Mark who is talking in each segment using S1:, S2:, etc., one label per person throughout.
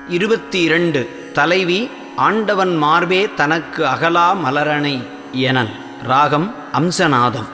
S1: இருபத்தி இரண்டு தலைவி ஆண்டவன் மார்பே தனக்கு அகலா மலரணை எனல் ராகம் அம்சநாதம்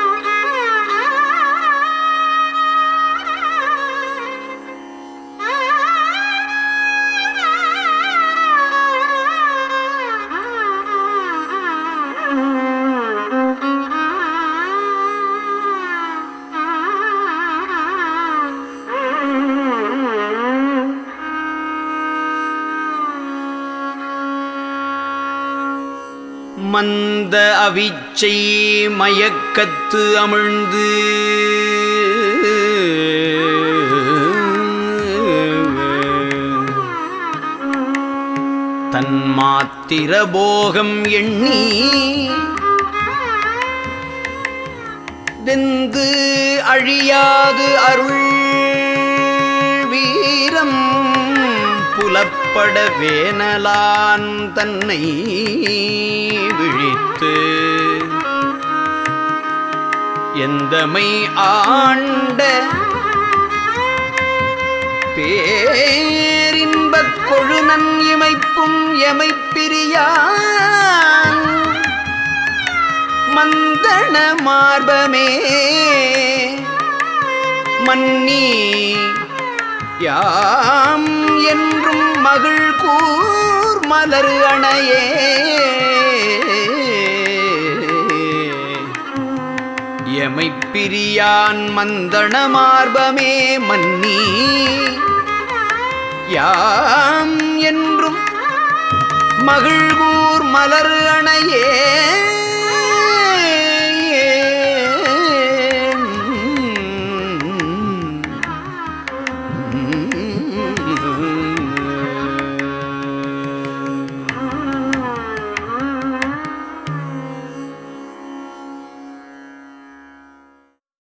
S1: மந்த அவிச்சை மயக்கத்து அமிழ்ந்து தன் மாத்திர போகம் எண்ணி வெந்து அழியாது அருள் வீரம் புலப்பட வேனலான் தன்னை விழித்து எந்தமை ஆண்ட பேரின்பக் கொழுநன் இமைப்பும் எமைப்பிரியான் மந்தன மார்பமே மன்னி யாம் என்றும் மகிழ் கூர் மலர் அணையே எமைப்பிரியான் மந்தன மார்பமே மன்னி யாம் என்றும் மகிழ்கூர் மலர் அணையே